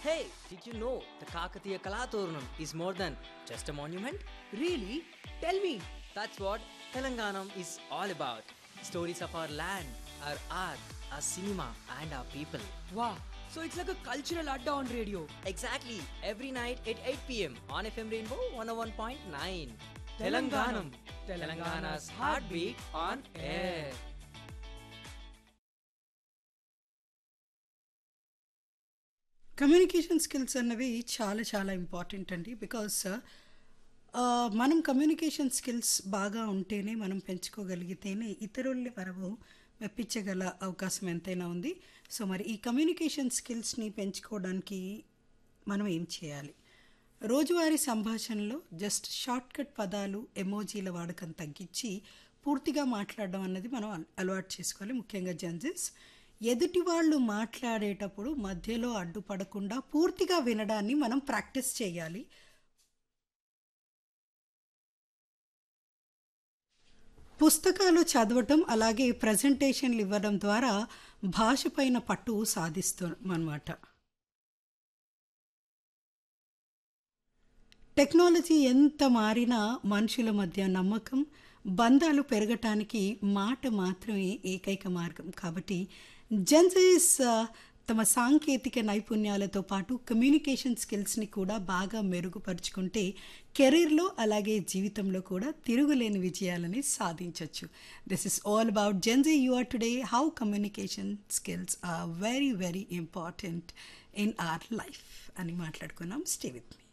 Hey, did you know the Kakatiya Kalaturnam is more than just a monument? Really? Tell me. That's what Telanganam is all about. Stories of our land, our art, our cinema, and our people. Wow. So it's like a cultural adda on radio. Exactly, every night at 8 pm on FM Rainbow 101.9. Telanganam. Telangana's heartbeat on air. Communication skills అన్నవి చాలా చాలా important అండి because మనం communication skills బాగా ఉంటేనే మనం పెంచుకోగలిగితేనే ఇతరుల్ని మనము మెప్పించగల అవకాశం ఎంతైనా ఉంది సో మరి ఈ కమ్యూనికేషన్ స్కిల్స్ని పెంచుకోవడానికి మనం ఏం చేయాలి రోజువారీ సంభాషణలో జస్ట్ షార్ట్కట్ పదాలు ఎమోజీల వాడకం తగ్గించి పూర్తిగా మాట్లాడడం అన్నది మనం అల- అలవాటు చేసుకోవాలి ముఖ్యంగా జెన్జెస్ ఎదుటి వాళ్ళు మాట్లాడేటప్పుడు మధ్యలో అడ్డుపడకుండా పూర్తిగా వినడాన్ని మనం ప్రాక్టీస్ చేయాలి పుస్తకాలు చదవటం అలాగే ప్రజెంటేషన్లు ఇవ్వడం ద్వారా భాష పైన పట్టు సాధిస్తాం అన్నమాట టెక్నాలజీ ఎంత మారినా మనుషుల మధ్య నమ్మకం బంధాలు పెరగటానికి మాట మాత్రమే ఏకైక మార్గం కాబట్టి జెన్సీస్ తమ సాంకేతిక నైపుణ్యాలతో పాటు కమ్యూనికేషన్ స్కిల్స్ని కూడా బాగా మెరుగుపరుచుకుంటే కెరీర్లో అలాగే జీవితంలో కూడా తిరుగులేని విజయాలని సాధించవచ్చు this is all about Gen Z you are today how communication skills are very very important in our life అని మాట్లాడుకున్నాం స్టే విత్ మీ